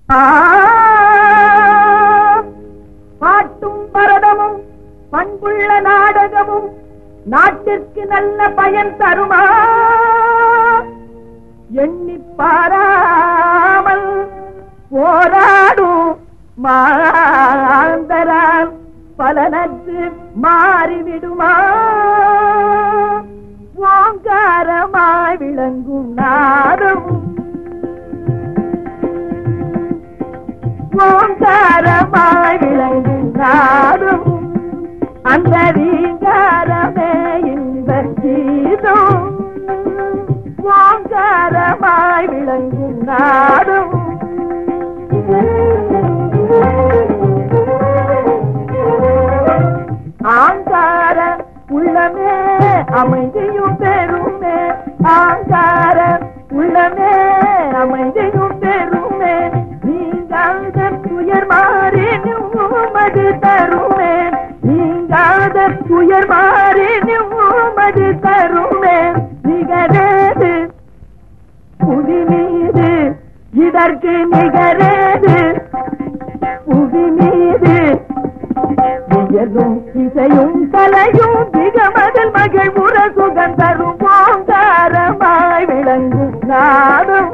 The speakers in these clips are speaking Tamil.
ஆ, பாட்டும் பரதமும் பண்புள்ள நாடகமும் நாட்டிற்கு நல்ல பயன் தருமா எண்ணி பாராமல் போராடும் மாந்தரால் பலனற்று மாறிவிடுமா ஓங்காரமாய் விளங்கும் நாதமும் ஓங்காரமாய் விளங்கும் நாதமும் அந்த ரீங்காரமே இந்த கீதம் ஓங்காரமாய் விளங்கும் நாடும் ஆங்கார உள்ளமே அமைதியும் பெருமே ஆங்கார உள்ளமே அமைதியும் பெருமே நீங்காத துயர் மாறி நிம்மது தருமே நீங்காத துயர் மாறி நிம்மது தருமே நிகரேது புவி மீது இதற்கு நிகரேது புவி மீது உயரும் இசையும் கலையும் திகமதில் மகிழ் முற சுகம் தரும் ஓங்காரமாய் விளங்கும் நாடும்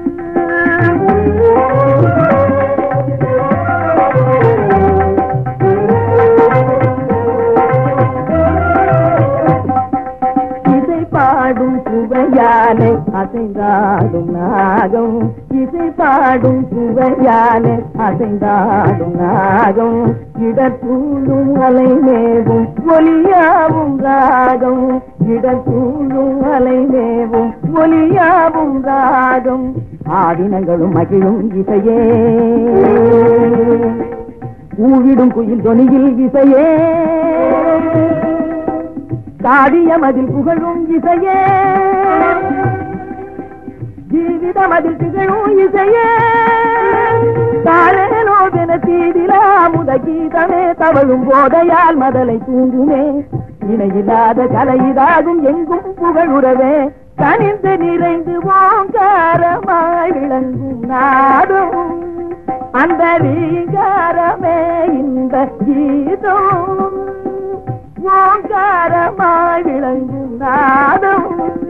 இசை பாடும் சுவையாலே அசைந்தாடும் நாகம் இசை பாடும் சுவையாலே அசைந்தாடும் நாகம் இடத்தூளும் அலை மேவும் ஒலியாவும் ராகம் இடத்தூளும் அலை மேவும் ஒலியாவும் ராகம் ஆதினங்களும் மகிழும் இசையே ஊழிடும் குயில் தொனியில் இசையே காவியமதில் புகழும் இசையே ஜீவிதமதில் திகழும் இசையே தாரேனோதென தீதிலா முத கீதமே தவழும் போதையால் மதலை தூங்குமே இணையில்லாத கலையிதாகும் எங்கும் புகழுறவே கனிந்து நிறைந்து ஓங்காரமாய் விளங்கும் நாடும் அந்த ரீங்காரமே இந்த கீதம் ஓங்காரமாய் விளங்கும் நாதம்